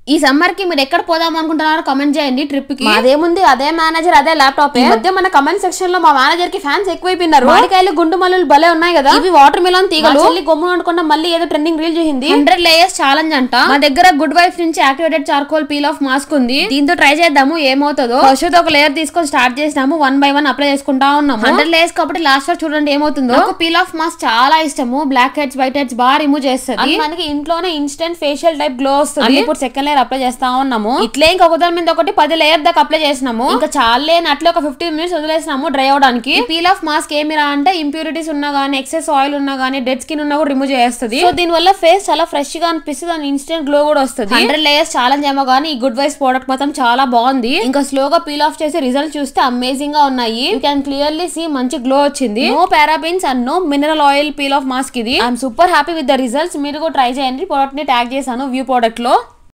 ఈ సమ్మర్ కి మీరు ఎక్కడ పోదాం అనుకుంటున్నారో కమెంట్ చేయండి ట్రిప్ కి అదేముంది అదే మేనేజర్ అదే ల్యాప్టాప్ ఈ మధ్య మన కమెంట్ సెక్షన్ లో మా మేనేజర్ కి ఫ్యాన్స్ ఎక్కువైపోయినారు మామిడికాయలు గుండు మల్లెలు భలే ఉన్నాయి కదా ఇవి వాటర్ మిలన్ తీగలు చెల్లి గమ్మున అనుకుంటా మళ్ళీ ఏదో ట్రెండింగ్ రీల్ చేసింది హండ్రెడ్ లేయర్స్ ఛాలెంజ్ అంట మా దగ్గర గుడ్ వైఫ్ నుంచి activated charcoal peel off mask ఉంది దీంతో ట్రై చేద్దాము ఏమవుతుందో ఫస్ట్ ఒక లేయర్ తీసుకొని స్టార్ట్ చేసినాము వన్ బై వన్ అప్లై చేసుకుంటా ఉన్నాము హండ్రెడ్ లేయర్స్ కాబట్టి లాస్ట్ వరకు చూడండి ఏమవుతుందో నాకు పీల్ ఆఫ్ మాస్క్ చాలా ఇష్టము బ్లాక్ హెడ్స్ వైట్ హెడ్స్ బాగా రిమూవ్ చేస్తుంది అది మనకి ఇంట్లోనే ఇన్స్టెంట్ ఫేషియల్ టైప్ గ్లో వస్తుంది ఇప్పుడు సెకండ్ లేయర్ అప్లై చేస్తా ఉన్నాము ఇట్లే ఇంకా ఒకదాని మీద ఒకటి పది లేయర్ దాకా అప్లై చేసినాము ఇంకా చాలే అని అట్లే ఒక ఫిఫ్టీన్ మినిట్స్ వదిలేసినాము డ్రై అవడానికి పీల్ ఆఫ్ మాస్క్ ఏమిరా అంటే ఇంప్యూరిటీస్ ఉన్నా గానీ ఎక్సెస్ ఆయిల్ ఉన్నా గానీ డెడ్ స్కిన్ ఉన్నా కూడా రిమూవ్ చేస్తుంది సో దీని వల్ల ఫేస్ చాలా ఫ్రెష్ గా అనిపిస్తుంది అండ్ ఇన్స్టెంట్ గ్లో కూడా వస్తుంది హండ్రెడ్ లేయర్స్ ఛాలెంజ్ ఏమో కానీ ఈ గుడ్ వైస్ ప్రోడక్ట్ మాత్రం చాలా బాగుంది ఇంకా స్లోగా పీల్ ఆఫ్ చేసి రిజల్ట్ చూస్తే అమేజింగ్ గా ఉన్నాయి యూ క్యాన్ క్లియర్లీ సీ మంచి గ్లో వచ్చింది no parabens and no mineral oil peel off mask ఇది I'm super happy with the results మీరు కూడా ట్రై చేయండి ప్రోడక్ట్ ని ట్యాగ్ చేశాను వ్యూ ప్రోడక్ట్ లో